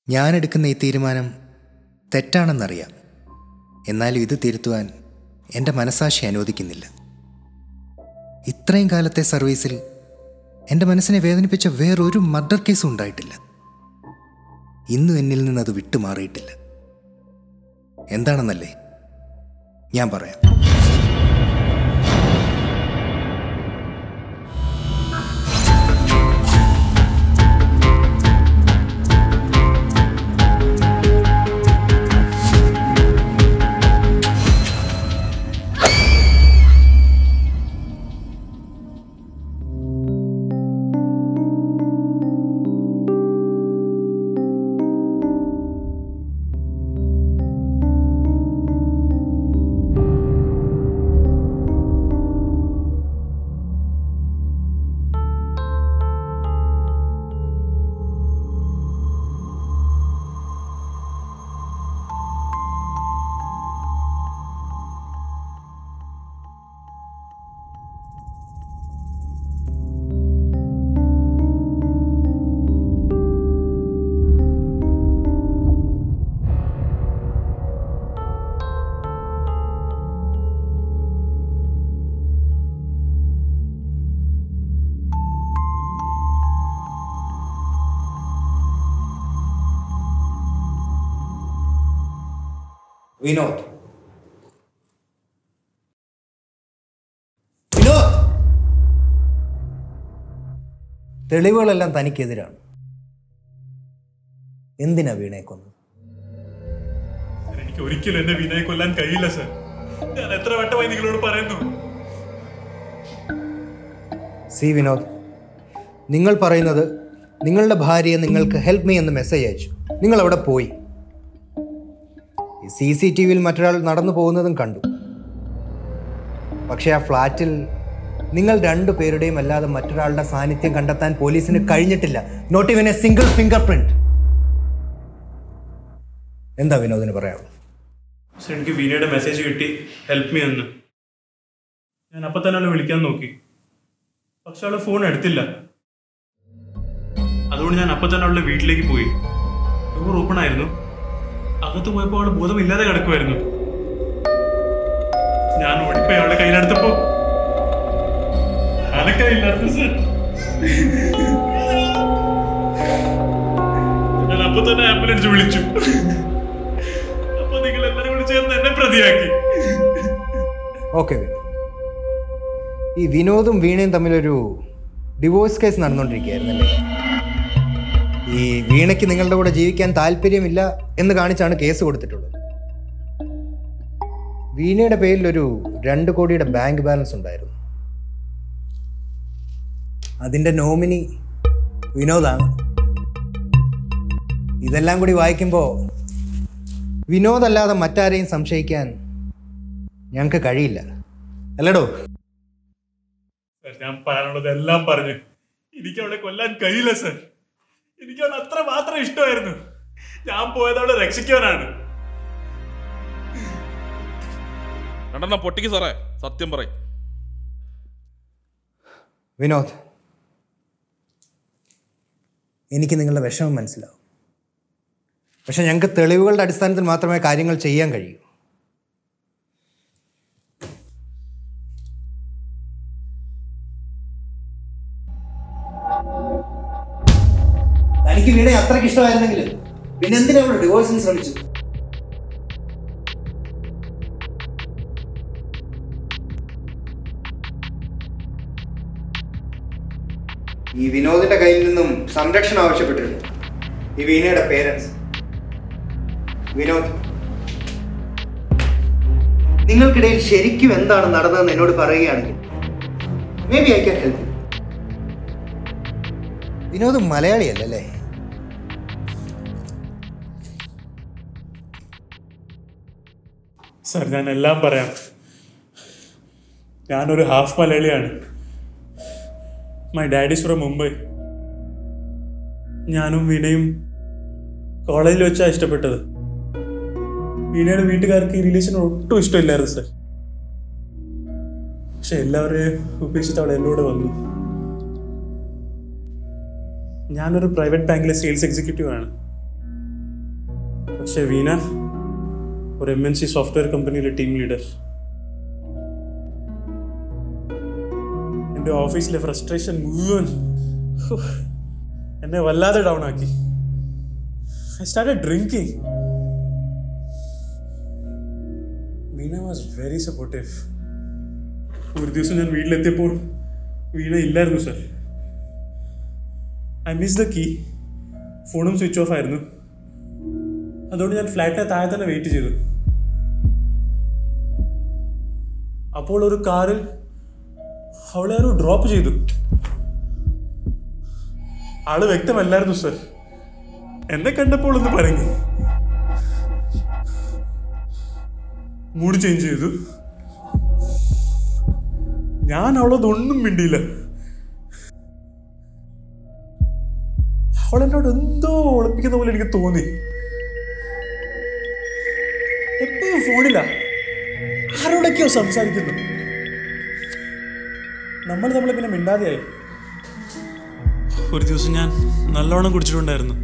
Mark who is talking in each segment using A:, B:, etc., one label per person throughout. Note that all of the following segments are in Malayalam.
A: ഞാൻ എടുക്കുന്ന ഈ തീരുമാനം തെറ്റാണെന്നറിയാം എന്നാലും ഇത് തിരുത്തുവാൻ എൻ്റെ മനസാക്ഷി അനുവദിക്കുന്നില്ല ഇത്രയും കാലത്തെ സർവീസിൽ എൻ്റെ മനസ്സിനെ വേദനിപ്പിച്ച വേറൊരു മർഡർ കേസും ഉണ്ടായിട്ടില്ല ഇന്നും എന്നിൽ നിന്ന് അത് വിട്ടുമാറിയിട്ടില്ല എന്താണെന്നല്ലേ ഞാൻ പറയാം വിനോദ് വിനോദ് തെളിവുകളെല്ലാം തനിക്കെതിരാണ് എന്തിനാ വീണയെ കൊന്നത്
B: എനിക്ക് ഒരിക്കലും എന്റെ വിനയെ കൊല്ലാൻ കഴിയില്ല സർ ഞാൻ എത്ര വട്ടമായി നിങ്ങളോട് പറയുന്നു
A: സി വിനോദ് നിങ്ങൾ പറയുന്നത് നിങ്ങളുടെ ഭാര്യയെ നിങ്ങൾക്ക് ഹെൽപ്പ് മീ എന്ന് മെസ്സേജ് അയച്ചു നിങ്ങൾ അവിടെ പോയി സി സി ടി വിയിൽ മറ്റൊരാൾ നടന്നു പോകുന്നതും കണ്ടു പക്ഷേ ആ ഫ്ലാറ്റിൽ നിങ്ങൾ രണ്ടു പേരുടെയും അല്ലാതെ മറ്റൊരാളുടെ സാന്നിധ്യം കണ്ടെത്താൻ പോലീസിന് കഴിഞ്ഞിട്ടില്ല നോട്ട് ഇവൻ എ സിംഗിൾ ഫിംഗർ പ്രിന്റ് എന്താ വിനോദിന് പറയാനുള്ളത്
B: പക്ഷെ എനിക്ക് വിനയുടെ മെസ്സേജ് കിട്ടി ഹെൽപ്പ് മീ എന്ന് ഞാൻ അപ്പൊ തന്നെ അവളെ വിളിക്കാൻ നോക്കി പക്ഷെ അവളെ ഫോൺ എടുത്തില്ല അതുകൊണ്ട് ഞാൻ അപ്പൊ തന്നെ അവളുടെ വീട്ടിലേക്ക് പോയി ഡോർ ഓപ്പൺ ആയിരുന്നു അകത്ത് പോയപ്പോൾ അവള് ബോധമില്ലാതെ കിടക്കുമായിരുന്നു ഞാൻ ഓടിപ്പോയി അവളുടെ കയ്യിലെടുത്തപ്പോ അനക്കയില്ലായിരുന്നു സർ ഞാൻ അപ്പൊ തന്നെ ആംബുലൻസ് വിളിച്ചു അപ്പൊ നിങ്ങൾ എല്ലാരും കൂടി ചേർന്ന് എന്നെ പ്രതിയാക്കി
A: ഓക്കെ ഈ വിനോദും വീണയും തമ്മിലൊരു ഡിവോഴ്സ് കേസ് നടന്നുകൊണ്ടിരിക്കുകയായിരുന്നല്ലേ ഈ വീണയ്ക്ക് നിങ്ങളുടെ കൂടെ ജീവിക്കാൻ താല്പര്യമില്ല എന്ന് കാണിച്ചാണ് കേസ് കൊടുത്തിട്ടുള്ളത് വീണയുടെ പേരിൽ ഒരു രണ്ട് കോടിയുടെ ബാങ്ക് ബാലൻസ് ഉണ്ടായിരുന്നു അതിൻ്റെ നോമിനി വിനോദാണ് ഇതെല്ലാം കൂടി വായിക്കുമ്പോൾ വിനോദല്ലാതെ മറ്റാരെയും സംശയിക്കാൻ ഞങ്ങൾക്ക് കഴിയില്ല അല്ലടോ
B: സർ ഞാൻ പറയാനുള്ളത് എല്ലാം പറഞ്ഞു എനിക്ക് അവളെ കൊല്ലാൻ കഴിയില്ല സർ എനിക്ക് അവളെ അത്ര മാത്രം ഇഷ്ടമായിരുന്നു ഞാൻ പോയത് അവളെ രക്ഷിക്കാനാണ്
C: രണ്ടെണ്ണം പൊട്ടിക്ക് സാറേ സത്യം പറയും
A: വിനോദ് എനിക്ക് നിങ്ങളുടെ വിഷമം മനസ്സിലാവും പക്ഷെ ഞങ്ങൾക്ക് തെളിവുകളുടെ അടിസ്ഥാനത്തിൽ മാത്രമേ കാര്യങ്ങൾ ചെയ്യാൻ കഴിയൂ തനിക്ക് വീണെ അത്രയ്ക്ക് ഇഷ്ടമായിരുന്നെങ്കിൽ പിന്നെ എന്തിനാ അവൾ ഡിവോഴ്സിന് ശ്രമിച്ചു ഈ വിനോദിന്റെ കയ്യിൽ നിന്നും സംരക്ഷണം ആവശ്യപ്പെട്ടിരുന്നു ഈ വീണയുടെ പേരൻസ് വിനോദ് നിങ്ങൾക്കിടയിൽ ശരിക്കും എന്താണ് നടന്നതെന്ന് എന്നോട് പറയുകയാണെങ്കിൽ may be I can help Vinod മലയാളിയല്ലേ
B: സർ ഞാൻ എല്ലാം പറയാം ഞാനൊരു ഹാഫ് മലയാളിയാണ് മൈ ഡാഡീസ് ഫ്രം മുംബൈ ഞാനും വീണയും കോളേജിൽ വെച്ചാണ് ഇഷ്ടപ്പെട്ടത് വീണയുടെ വീട്ടുകാർക്ക് ഈ റിലേഷൻ ഒട്ടും ഇഷ്ടമില്ലായിരുന്നു സർ പക്ഷെ എല്ലാവരെയും ഉപേക്ഷിച്ച് അവൾ എന്നോട് വന്നു ഞാനൊരു പ്രൈവറ്റ് ബാങ്കിലെ സെയിൽസ് എക്സിക്യൂട്ടീവ് ആണ്
D: പക്ഷേ വീണ ഒരു എം എൻ സി സോഫ്റ്റ്വെയർ കമ്പനിയിലെ ടീം ലീഡർ എൻ്റെ ഓഫീസിലെ ഫ്രസ്ട്രേഷൻ മുഴുവൻ ഹോ, എന്നെ വല്ലാതെ ഡൗൺ ആക്കി I start drinking Veena was very supportive ഒരു ദിവസം ഞാൻ വീട്ടിലെത്തിയപ്പോൾ വീണ ഇല്ലായിരുന്നു sir I miss the key ഫോണും സ്വിച്ച് ഓഫ് ആയിരുന്നു അതുകൊണ്ട് ഞാൻ ഫ്ലാറ്റിനെ താഴെ തന്നെ വെയിറ്റ് ചെയ്തു അപ്പോൾ ഒരു കാറിൽ അവളെ ആരോ ഡ്രോപ്പ് ചെയ്തു ആള് വ്യക്തമല്ലായിരുന്നു സർ എന്നെ കണ്ടപ്പോൾ ഒന്ന് പറഞ്ഞു മൂഡ് ചേഞ്ച് ചെയ്തു ഞാൻ അവളതൊന്നും മിണ്ടിയില്ല അവളെന്നോട് എന്തോ ഒളിപ്പിക്കുന്ന പോലെ എനിക്ക് തോന്നി എപ്പോഴും ഫോണില്ല ആരോടൊക്കെയോ സംസാരിക്കുന്നു നമ്മൾ നമ്മളെ പിന്നെ മിണ്ടാതെയായി ഒരു ദിവസം ഞാൻ നല്ലോണം കുടിച്ചിട്ടുണ്ടായിരുന്നു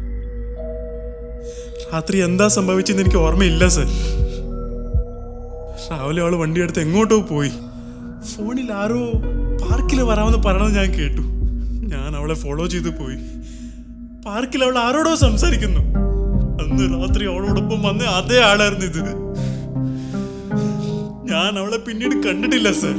D: രാത്രി എന്താ സംഭവിച്ചെന്ന് എനിക്ക് ഓർമ്മയില്ല സർ രാവിലെ അവള് വണ്ടിയെടുത്ത് എങ്ങോട്ടോ പോയി ഫോണിൽ ആരോ പാർക്കിൽ വരാമെന്ന് പറയണമെന്ന് ഞാൻ കേട്ടു ഞാൻ അവളെ ഫോളോ ചെയ്തു പോയി പാർക്കിൽ അവൾ ആരോടോ സംസാരിക്കുന്നു അന്ന് രാത്രി അവളോടൊപ്പം വന്ന അതേ ആളായിരുന്നു ഇത് ഞാൻ അവളെ പിന്നീട് കണ്ടിട്ടില്ല സർ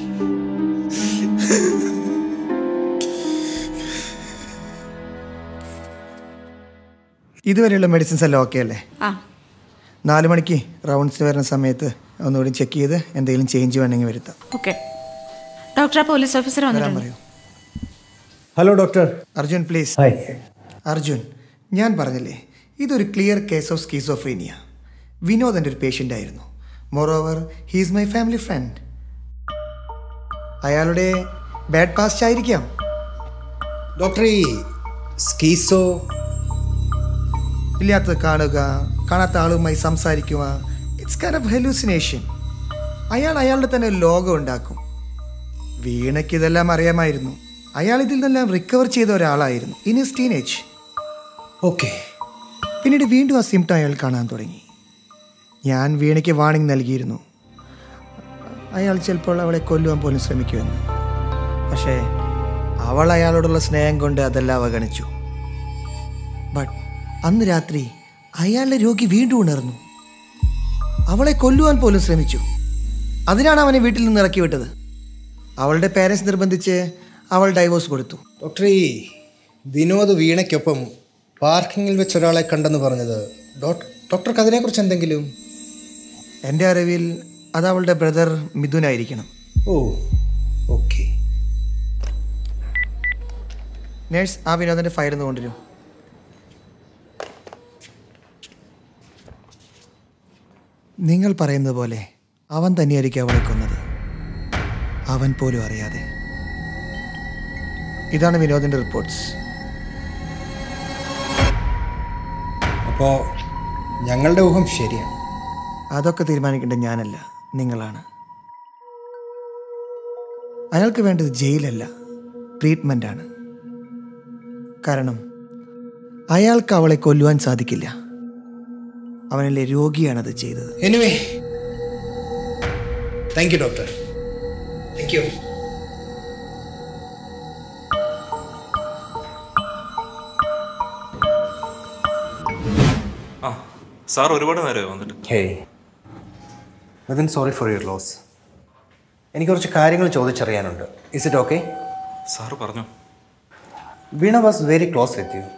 A: ഇതുവരെയുള്ള മെഡിസിൻസ് എല്ലാം ഓക്കെ അല്ലേ
E: ആ
A: നാല് മണിക്ക് റൗണ്ട്സിന് വരുന്ന സമയത്ത് ഒന്നുകൂടി ചെക്ക് ചെയ്ത് എന്തെങ്കിലും ചേഞ്ച് വേണമെങ്കിൽ വരുത്താം
E: ഓക്കെ ഡോക്ടർ ആ പോലീസ് ഓഫീസർ
A: വരാൻ
E: വന്നിട്ടുണ്ട്
A: പറയൂ
F: hello doctor
A: Arjun please
F: hi
A: Arjun ഞാൻ പറഞ്ഞില്ലേ ഇതൊരു clear case of schizophrenia Vinod എൻ്റെ ഒരു പേഷ്യൻ്റ് ആയിരുന്നു moreover he's my family friend അയാളുടെ ബാഡ് പാസ്റ്റ് ആയിരിക്കാം
F: ഡോക്ടർ ഈ സ്കീസോ
A: ഇല്ലാത്തത് കാണുക കാണാത്ത ആളുമായി സംസാരിക്കുക ഇറ്റ്സ് കൈൻഡ് ഓഫ് ഹെലൂസിനേഷൻ അയാൾ അയാളുടെ തന്നെ ഒരു ലോകം ഉണ്ടാക്കും വീണയ്ക്ക് ഇതെല്ലാം അറിയാമായിരുന്നു അയാൾ ഇതിൽ നിന്നെല്ലാം റിക്കവർ ചെയ്ത ഒരാളായിരുന്നു ഇൻ ഹിസ് ടീനേജ്
F: ഓക്കെ
A: പിന്നീട് വീണ്ടും ആ സിംറ്റം അയാൾ കാണാൻ തുടങ്ങി ഞാൻ വീണയ്ക്ക് വാണിംഗ് നൽകിയിരുന്നു അയാൾ ചിലപ്പോൾ അവളെ കൊല്ലുവാൻ പോലും ശ്രമിക്കുമെന്ന് പക്ഷേ അവൾ അയാളോടുള്ള സ്നേഹം കൊണ്ട് അതെല്ലാം അവഗണിച്ചു ബട്ട് അന്ന് രാത്രി അയാളുടെ രോഗി വീണ്ടും ഉണർന്നു അവളെ കൊല്ലുവാൻ പോലും ശ്രമിച്ചു അതിനാണ് അവനെ വീട്ടിൽ നിന്ന് ഇറക്കി വിട്ടത് അവളുടെ പേരൻസ് നിർബന്ധിച്ച് അവൾ ഡൈവോഴ്സ് കൊടുത്തു
F: ഡോക്ടർ ഈ വിനോദ് വീണയ്ക്കൊപ്പം പാർക്കിങ്ങിൽ വെച്ച് ഒരാളെ കണ്ടെന്ന് പറഞ്ഞത് ഡോക്ടർ ഡോക്ടർക്ക് അതിനെക്കുറിച്ച് എന്തെങ്കിലും
A: എൻ്റെ അറിവിൽ അത് അവളുടെ ബ്രദർ മിഥുനായിരിക്കണം
F: ഓ ഓക്കെ
A: നേഴ്സ് ആ വിനോദൻ്റെ ഫയൽ ഒന്ന് കൊണ്ടുവരും നിങ്ങൾ പറയുന്നത് പോലെ അവൻ തന്നെയായിരിക്കും അവളെ കൊന്നത് അവൻ പോലും അറിയാതെ ഇതാണ് വിനോദിൻ്റെ റിപ്പോർട്ട്സ്
F: അപ്പോൾ ഞങ്ങളുടെ ഊഹം ശരിയാണ്
A: അതൊക്കെ തീരുമാനിക്കേണ്ടത് ഞാനല്ല നിങ്ങളാണ് അയാൾക്ക് വേണ്ടത് ജയിലല്ല ട്രീറ്റ്മെൻ്റ് ആണ് കാരണം അയാൾക്ക് അവളെ കൊല്ലുവാൻ സാധിക്കില്ല അവനിലെ രോഗിയാണത് ചെയ്തത്
F: anyway thank you doctor thank you
G: ആ സാർ ഒരുപാട് നേരമായി വന്നിട്ട്
F: hey Nitin sorry for your loss എനിക്ക് കുറച്ച് കാര്യങ്ങൾ ചോദിച്ചറിയാനുണ്ട് ഇസ് ഇറ്റ് ഓക്കെ
G: സാറ് പറഞ്ഞു
F: Veena was very close with you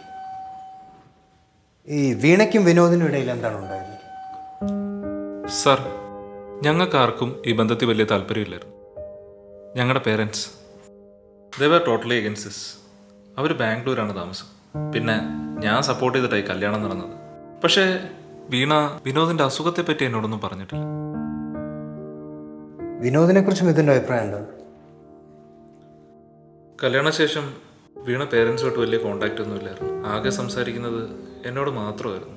F: ഈ വീണയ്ക്കും വിനോദിനും ഇടയിൽ എന്താണ് ഉണ്ടായത്
G: സാർ ഞങ്ങൾക്കാർക്കും ഈ ബന്ധത്തിൽ വലിയ താല്പര്യമില്ലായിരുന്നു ഞങ്ങളുടെ പേരൻസ് ദേവർ ടോട്ടലി എഗൻസിസ് അവർ ബാംഗ്ലൂരാണ് താമസം പിന്നെ ഞാൻ സപ്പോർട്ട് ചെയ്തിട്ടായി കല്യാണം നടന്നത് പക്ഷേ വീണ വിനോദിൻ്റെ അസുഖത്തെ പറ്റി എന്നോടൊന്നും പറഞ്ഞിട്ടില്ല
F: വിനോദിനെ കുറിച്ചും ഇതിൻ്റെ അഭിപ്രായം എന്താണ്
G: കല്യാണശേഷം വീണ പേരൻസുമായിട്ട് വലിയ കോണ്ടാക്റ്റ് ഒന്നും ഇല്ലായിരുന്നു ആകെ സംസാരിക്കുന്നത് എന്നോട് മാത്രമായിരുന്നു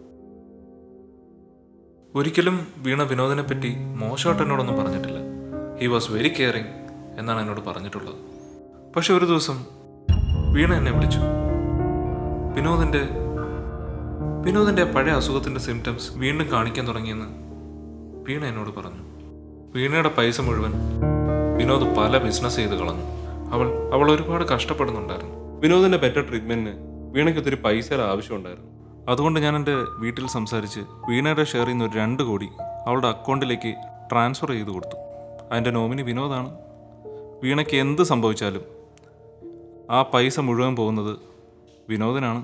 G: ഒരിക്കലും വീണ വിനോദിനെ പറ്റി മോശമായിട്ട് എന്നോടൊന്നും പറഞ്ഞിട്ടില്ല ഹി വാസ് വെരി കെയറിങ് എന്നാണ് എന്നോട് പറഞ്ഞിട്ടുള്ളത് പക്ഷെ ഒരു ദിവസം വീണ എന്നെ വിളിച്ചു വിനോദിൻ്റെ വിനോദിന്റെ പഴയ അസുഖത്തിന്റെ സിംറ്റംസ് വീണ്ടും കാണിക്കാൻ തുടങ്ങിയെന്ന് വീണ എന്നോട് പറഞ്ഞു വീണയുടെ പൈസ മുഴുവൻ വിനോദ് പല ബിസിനസ് ചെയ്ത് കളഞ്ഞു അവൾ അവൾ ഒരുപാട് കഷ്ടപ്പെടുന്നുണ്ടായിരുന്നു
C: വിനോദിന്റെ ബെറ്റർ ട്രീറ്റ്മെന്റിന് വീണയ്ക്ക് ഒത്തിരി പൈസയുടെ ആവശ്യമുണ്ടായിരുന്നു
G: അതുകൊണ്ട് ഞാൻ എൻ്റെ വീട്ടിൽ സംസാരിച്ച് വീണയുടെ ഷെയറിൽ നിന്ന് ഒരു രണ്ട് കോടി അവളുടെ അക്കൗണ്ടിലേക്ക് ട്രാൻസ്ഫർ ചെയ്ത് കൊടുത്തു അതിൻ്റെ നോമിനി വിനോദാണ് വീണയ്ക്ക് എന്ത് സംഭവിച്ചാലും ആ പൈസ മുഴുവൻ പോകുന്നത് വിനോദിനാണ്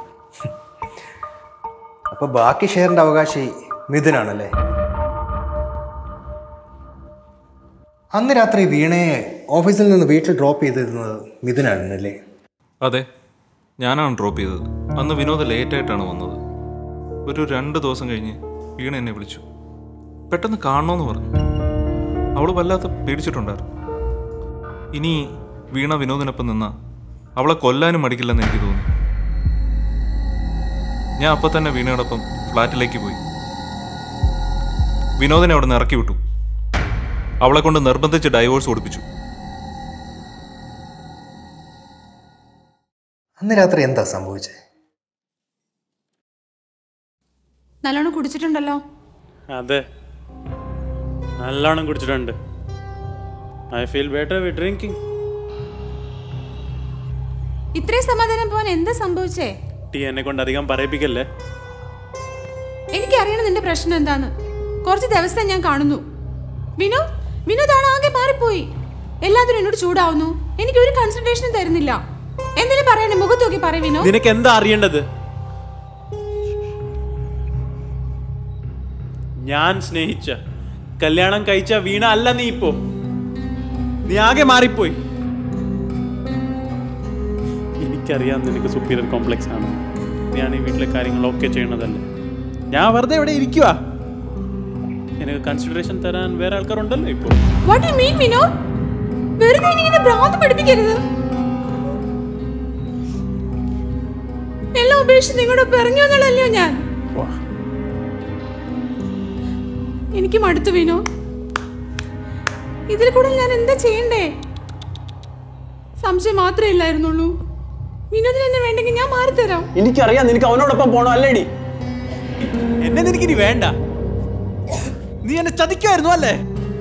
F: അപ്പോൾ ബാക്കി ഷെയറിൻ്റെ അവകാശി മിഥുനാണല്ലേ അന്ന് രാത്രി വീണയെ ഓഫീസിൽ നിന്ന് വീട്ടിൽ ഡ്രോപ്പ് ചെയ്തിരുന്നത് മിഥുനായിരുന്നല്ലേ
G: അതെ ഞാനാണ് ഡ്രോപ്പ് ചെയ്തത് അന്ന് വിനോദ് ലേറ്റായിട്ടാണ് വന്നത് ഒരു രണ്ട് ദിവസം കഴിഞ്ഞ് വീണ എന്നെ വിളിച്ചു പെട്ടെന്ന് കാണണമെന്ന് പറഞ്ഞു അവൾ വല്ലാത്ത പേടിച്ചിട്ടുണ്ടായിരുന്നു ഇനി വീണ വിനോദിനൊപ്പം നിന്ന അവളെ കൊല്ലാനും മടിക്കില്ലെന്ന് എനിക്ക് തോന്നി ഞാൻ അപ്പം തന്നെ വീണയോടൊപ്പം ഫ്ലാറ്റിലേക്ക് പോയി വിനോദിനെ അവിടെ നിന്ന് ഇറക്കി വിട്ടു അവളെ കൊണ്ട് നിർബന്ധിച്ച് ഡൈവോഴ്സ് കൊടുപ്പിച്ചു
F: അന്ന് രാത്രി എന്താ സംഭവിച്ചത്
E: നല്ലോണം കുടിച്ചിട്ടുണ്ടല്ലോ
D: അതെ നല്ലോണം കുടിച്ചിട്ടുണ്ട് I feel better with drinking
E: ഇത്രയും സമാധാനം പോവാൻ എന്താ സംഭവിച്ചേ
D: ടീ എന്നെ കൊണ്ട് അധികം പറയിപ്പിക്കല്ലേ
E: എനിക്കറിയണം നിന്റെ പ്രശ്നം എന്താന്ന് കുറച്ച് ദിവസം ഞാൻ കാണുന്നു വിനോ വിനോദാണ് ആകെ മാറിപ്പോയി എല്ലാത്തിനും എന്നോട് ചൂടാവുന്നു എനിക്ക് ഒരു കൺസൾട്ടേഷനും തരുന്നില്ല എന്തിനു പറയണേ മുഖത്ത് നോക്കി പറ വിനോ
D: നിനക്ക് എന്താ അറിയേണ്ടത് ഞാൻ സ്നേഹിച്ച കല്യാണം കഴിച്ച വീണ അല്ല നീ ഇപ്പോ നീ ആകെ മാറിപ്പോയി എനിക്കറിയാം നിനക്ക് സുപ്പീരിയർ കോംപ്ലക്സ് ആണ് നീയാണ് ഈ വീട്ടിലെ കാര്യങ്ങളൊക്കെ ചെയ്യണതല്ലേ ഞാൻ വെറുതെ ഇവിടെ ഇരിക്കുക എനിക്ക് കൺസിഡറേഷൻ തരാൻ വേറെ ആൾക്കാരുണ്ടല്ലോ ഇപ്പോൾ
E: വാട്ട് യു മീൻ വിനോ വെറുതെ എന്നെ ഇങ്ങനെ ഭ്രാന്ത് പഠിപ്പിക്കരുത് എല്ലാം ഉപേക്ഷിച്ച് നിങ്ങളുടെ പിറങ്ങി വന്നല്ലോ ഞാൻ എനിക്ക് മടുത്തു വിനോ ഇതിൽ കൂടെ ഞാൻ എന്താ ചെയ്യണ്ടേ സംശയം മാത്രമേ ഇല്ലായിരുന്നുള്ളൂ വിനോദിന് എന്നെ വേണ്ടെങ്കിൽ ഞാൻ മാറിത്തരാം
D: എനിക്കറിയാം നിനക്ക് അവനോടൊപ്പം പോണോ അല്ലേടി എന്നെ നിനക്കിനി വേണ്ട നീ എന്നെ ചതിക്കായിരുന്നു അല്ലേ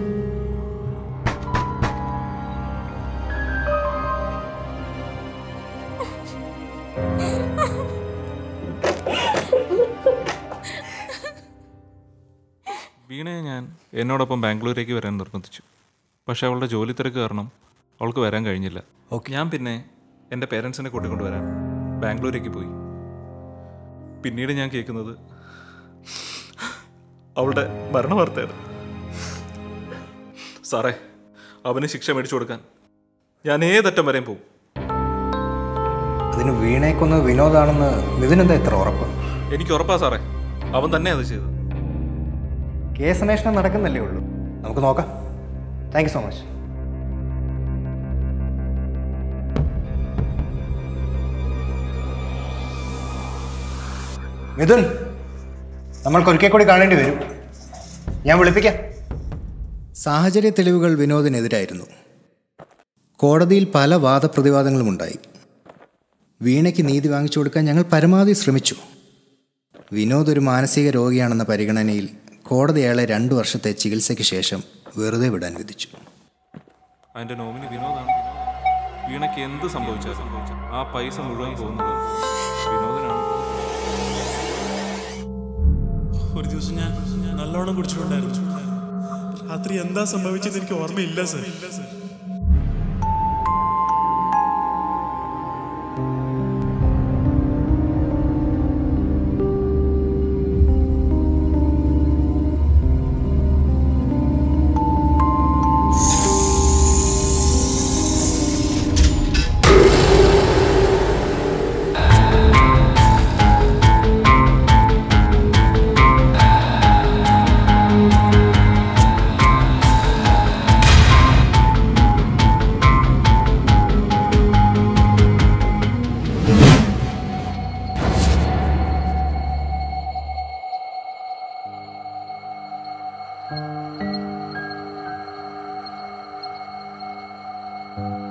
G: വീണയെ ഞാൻ എന്നോടൊപ്പം ബാംഗ്ലൂരേക്ക് വരാൻ നിർബന്ധിച്ചു പക്ഷേ അവളുടെ ജോലി തിരക്ക് കാരണം അവൾക്ക് വരാൻ കഴിഞ്ഞില്ല ഞാൻ പിന്നെ എൻ്റെ പേരൻസിനെ കൂട്ടിക്കൊണ്ട് വരാൻ ബാംഗ്ലൂരേക്ക് പോയി പിന്നീട് ഞാൻ കേൾക്കുന്നത് അവളുടെ മരണവാർത്തയാണ് സാറേ അവന് ശിക്ഷ മേടിച്ചു കൊടുക്കാൻ ഞാൻ ഏതറ്റം വരെയും പോകും
F: അതിന് വീണയെ കൊന്നത് വിനോദാണെന്ന് മിഥുനെന്താ ഇത്ര ഉറപ്പ്
G: എനിക്ക് ഉറപ്പാ സാറേ അവൻ തന്നെ അത് ചെയ്തത്
F: കേസ് അന്വേഷണം നടക്കുന്നല്ലേ ഉള്ളൂ നമുക്ക് നോക്കാം thank you so much Mithun നമ്മൾക്ക് ഒരിക്കൽ കൂടി കാണേണ്ടി വരും ഞാൻ വിളിപ്പിക്കാം സാഹചര്യ തെളിവുകൾ വിനോദിനെതിരായിരുന്നു കോടതിയിൽ പല വാദപ്രതിവാദങ്ങളും ഉണ്ടായി വീണയ്ക്ക് നീതി വാങ്ങിച്ചു കൊടുക്കാൻ ഞങ്ങൾ പരമാവധി ശ്രമിച്ചു വിനോദ് ഒരു മാനസിക രോഗിയാണെന്ന പരിഗണനയിൽ കോടതി അയാളെ രണ്ടു വർഷത്തെ ചികിത്സയ്ക്ക് ശേഷം വെറുതെ വിടാൻ വിധിച്ചു
G: അതിൻ്റെ നോമിനി വിനോദാണ് വീണയ്ക്ക് എന്ത് സംഭവിച്ചാൽ ആ പൈസ മുഴുവൻ പോകുന്നത് വിനോദനാണ്
D: ഒരു ദിവസം ഞാൻ നല്ലോണം കുടിച്ചിട്ടുണ്ടായിരുന്നു രാത്രി എന്താ സംഭവിച്ചത് എനിക്ക് ഓർമ്മയില്ല സർ
F: ആ